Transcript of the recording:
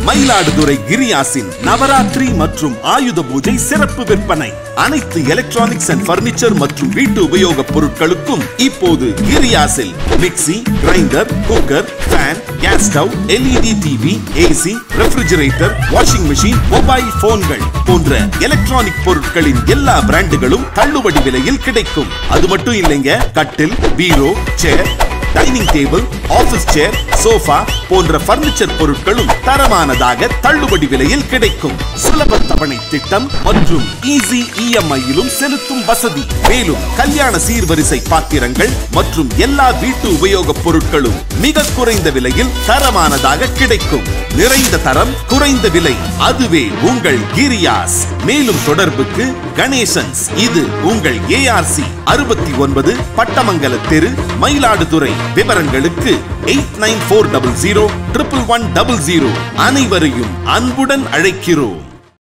மயிலாடுதுறை கிரியாசின் நவராத்திரி மற்றும் ஆயுத பூஜை சிறப்பு விற்பனை அனைத்து எலக்ட்ரானிக்ஸ் அண்ட் பர்னிச்சர் மற்றும் வீட்டு உபயோகப் பொருட்களுக்கும் இப்போது கிரியாசில் mixie grinder cooker fan gas stove LED TV AC refrigerator washing machine mobile போன்கள் போன்ற எலக்ட்ரானிக் பொருட்களின் எல்லா பிராண்டுகளும் தள்ளுபடி விலையில் கிடைக்கும் அது மட்டும் இல்லைங்க கட்டில் பீரோ chair dining table office chair sofa போன்ற பர்னிச்சர் பொருட்களும் தரமானதாக தள்ளுபடி விலையில் கிடைக்கும் சுலப தவணை திட்டம் மற்றும் ஈஸி இஎம்ஐயிலும் செலுத்தும் வசதி மேலும் கல்யாண சீர்வரிசை பாத்திரங்கள் மற்றும் எல்லா வீட்டு உபயோகப் பொருட்களும் மிக குறைந்த விலையில் தரமானதாக கிடைக்கும் நிறைந்த தரம் குறைந்த விலை அதுவே உங்கள் கிரியாஸ் மேலும் தொடர்புக்கு கணேசன்ஸ் இது உங்கள் ஏஆர்சி அறுபத்தி ஒன்பது பட்டமங்கல தெரு மயிலாடுதுறை விவரங்களுக்கு eight nine four double zero triple one double zero அனைவரையும் அன்புடன் அழைக்கிறோம்